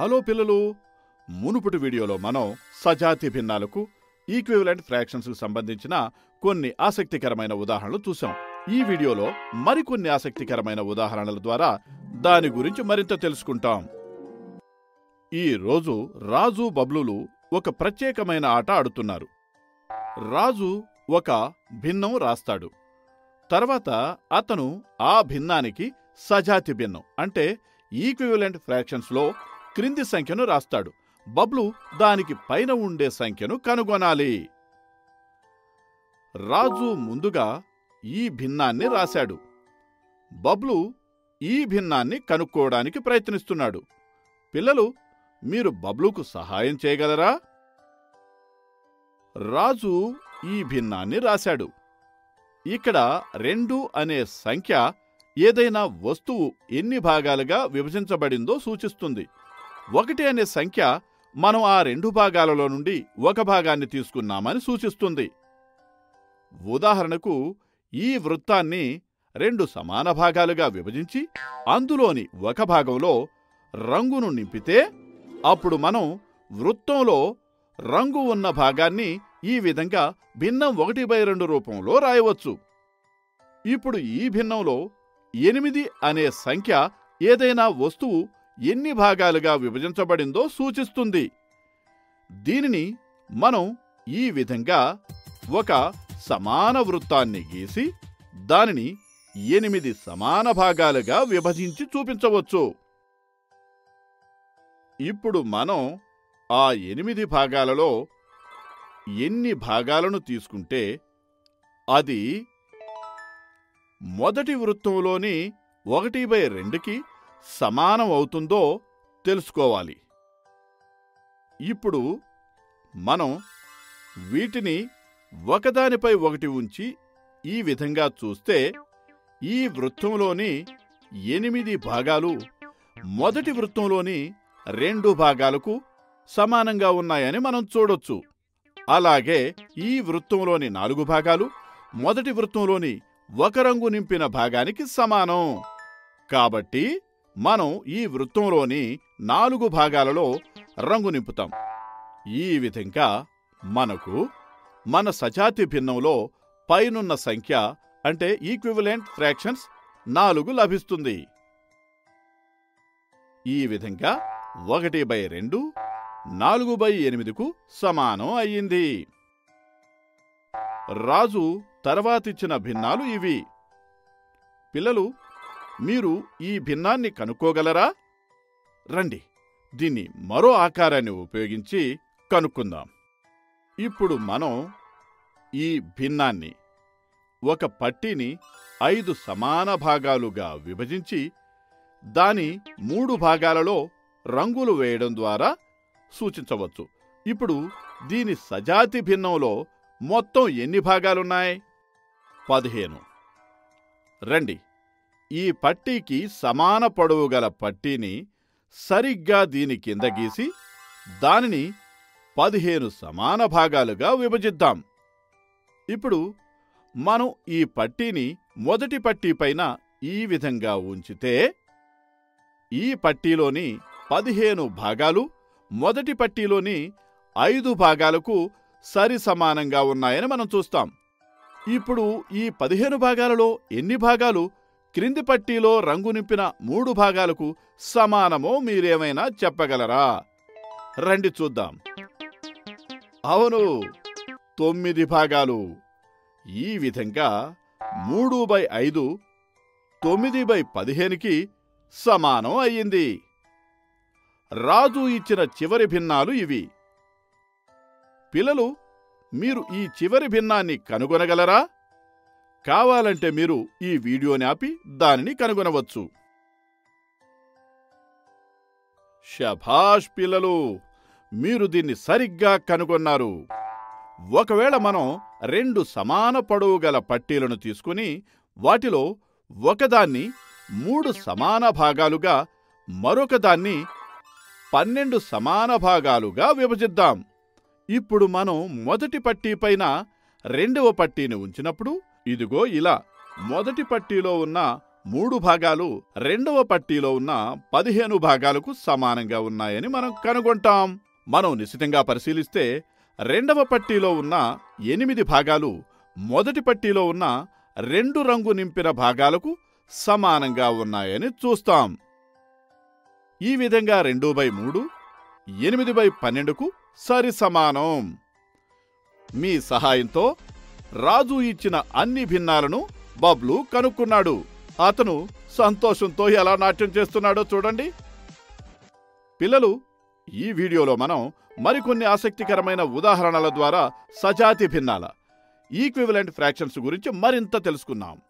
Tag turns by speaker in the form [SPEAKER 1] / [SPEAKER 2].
[SPEAKER 1] hello పిల్లలు మునుపటి వీడియోలో మనం సజాతి భిన్నాలకు ఈక్వివలెంట్ ఫ్రాక్షన్స్ కు సంబంధించిన కొన్ని ఆసక్తికరమైన ఉదాహరణలు చూసాం ఈ వీడియోలో మరికొన్ని ఆసక్తికరమైన ఉదాహరణల ద్వారా దాని గురించి మరింత తెలుసుకుంటాం ఈ రోజు రాజు బబ్లులు ఒక ప్రత్యేకమైన ఆట ఆడుతున్నారు రాజు ఒక భిన్నం రాస్తాడు తర్వాత అతను ఆ భిన్నానికి సజాతి భిన్నం అంటే ఈక్వివలెంట్ ఫ్రాక్షన్స్ లో క్రింది సంఖ్యను రాస్తాడు బబ్లు దానికి పైన ఉండే సంఖ్యను కనుగొనాలి రాజు ముందుగా ఈ భిన్నాన్ని రాశాడు బబ్లు ఈ భిన్నాన్ని కనుక్కోవడానికి ప్రయత్నిస్తున్నాడు పిల్లలు మీరు బబ్లుకు సహాయం చేయగలరా రాజు ఈ భిన్నాన్ని రాశాడు ఇక్కడ రెండు అనే సంఖ్య ఏదైనా వస్తువు ఎన్ని భాగాలుగా విభజించబడిందో సూచిస్తుంది ఒకటి అనే సంఖ్య మనం ఆ రెండు భాగాలలో నుండి ఒక భాగాన్ని తీసుకున్నామని సూచిస్తుంది ఉదాహరణకు ఈ వృత్తాన్ని రెండు సమాన భాగాలుగా విభజించి అందులోని ఒక భాగంలో రంగును నింపితే అప్పుడు మనం వృత్తంలో రంగు ఉన్న భాగాన్ని ఈ విధంగా భిన్నం ఒకటి బై రెండు రూపంలో రాయవచ్చు ఇప్పుడు ఈ భిన్నంలో ఎనిమిది అనే సంఖ్య ఏదైనా వస్తువు ఎన్ని భాగాలుగా విభజించబడిందో సూచిస్తుంది దీనిని మనం ఈ విధంగా ఒక సమాన వృత్తాన్ని గీసి దానిని ఎనిమిది సమాన భాగాలుగా విభజించి చూపించవచ్చు ఇప్పుడు మనం ఆ ఎనిమిది భాగాలలో ఎన్ని భాగాలను తీసుకుంటే అది మొదటి వృత్తంలోని ఒకటి బై రెండుకి సమానం అవుతుందో తెలుసుకోవాలి ఇప్పుడు మనం వీటిని ఒకదానిపై ఒకటి ఉంచి ఈ విధంగా చూస్తే ఈ వృత్తంలోని ఎనిమిది భాగాలు మొదటి వృత్తంలోని రెండు భాగాలకు సమానంగా ఉన్నాయని మనం చూడొచ్చు అలాగే ఈ వృత్తంలోని నాలుగు భాగాలు మొదటి వృత్తంలోని ఒక రంగు నింపిన భాగానికి సమానం కాబట్టి మనం ఈ వృత్తంలోని నాలుగు భాగాలలో రంగు నింపుతాం ఈ విధంగా మనకు మన సజాతి భిన్నంలో పైనున్న సంఖ్య అంటే ఈక్వివలెంట్ ఫ్రాక్షన్స్ నాలుగు లభిస్తుంది ఈ విధంగా ఒకటి బై రెండు నాలుగు బై ఎనిమిదికు సమానం అయ్యింది రాజు తర్వాతిచ్చిన భిన్నాలు ఇవి పిల్లలు మీరు ఈ భిన్నాన్ని కనుక్కోగలరా రండి దీన్ని మరో ఆకారాన్ని ఉపయోగించి కనుక్కుందాం ఇప్పుడు మనం ఈ భిన్నాన్ని ఒక పట్టీని ఐదు సమాన భాగాలుగా విభజించి దాని మూడు భాగాలలో రంగులు వేయడం ద్వారా సూచించవచ్చు ఇప్పుడు దీని సజాతి భిన్నంలో మొత్తం ఎన్ని భాగాలున్నాయి పదిహేను రండి ఈ పట్టీకి సమాన పొడవు గల పట్టీని సరిగ్గా దీని కింద గీసి దానిని పదిహేను సమాన భాగాలుగా విభజిద్దాం ఇప్పుడు మనం ఈ పట్టీని మొదటి పట్టీ పైన ఈ విధంగా ఉంచితే ఈ పట్టీలోని పదిహేను భాగాలు మొదటి పట్టీలోని ఐదు భాగాలకు సరి సమానంగా ఉన్నాయని మనం చూస్తాం ఇప్పుడు ఈ పదిహేను భాగాలలో ఎన్ని భాగాలు క్రింది పట్టీలో రంగు నింపిన మూడు భాగాలకు సమానమో మీరేమైనా చెప్పగలరా రండి చూద్దాం అవును తొమ్మిది భాగాలు ఈ విధంగా మూడు బై ఐదు తొమ్మిది బై పదిహేనుకి సమానం అయ్యింది రాజు ఇచ్చిన చివరి భిన్నాలు ఇవి పిల్లలు మీరు ఈ చివరి భిన్నాన్ని కనుగొనగలరా కావాలంటే మీరు ఈ వీడియోని ఆపి దానిని కనుగొనవచ్చు షభాష్ పిల్లలు మీరు దీన్ని సరిగ్గా కనుగొన్నారు ఒకవేళ మనం రెండు సమాన పొడవు గల పట్టీలను తీసుకుని వాటిలో ఒకదాన్ని మూడు సమాన భాగాలుగా మరొకదాన్ని పన్నెండు సమాన భాగాలుగా విభజిద్దాం ఇప్పుడు మనం మొదటి పట్టీ పైన రెండవ పట్టీని ఉంచినప్పుడు ఇదిగో ఇలా మొదటి పట్టీలో ఉన్న మూడు భాగాలు రెండవ పట్టీలో ఉన్న పదిహేను భాగాలకు సమానంగా ఉన్నాయని మనం కనుగొంటాం మనం నిశితంగా పరిశీలిస్తే రెండవ పట్టీలో ఉన్న ఎనిమిది భాగాలు మొదటి పట్టీలో ఉన్న రెండు రంగు నింపిన భాగాలకు సమానంగా ఉన్నాయని చూస్తాం ఈ విధంగా రెండు బై మూడు ఎనిమిది బై పన్నెండుకు సరి సమానం మీ సహాయంతో రాజు ఇచ్చిన అన్ని భిన్నాలను బబ్లు కనుక్కున్నాడు అతను సంతోషంతో ఎలా నాట్యం చేస్తున్నాడో చూడండి పిల్లలు ఈ వీడియోలో మనం మరికొన్ని ఆసక్తికరమైన ఉదాహరణల ద్వారా సజాతి భిన్నాల ఈక్వివలెంట్ ఫ్రాక్షన్స్ గురించి మరింత తెలుసుకున్నాం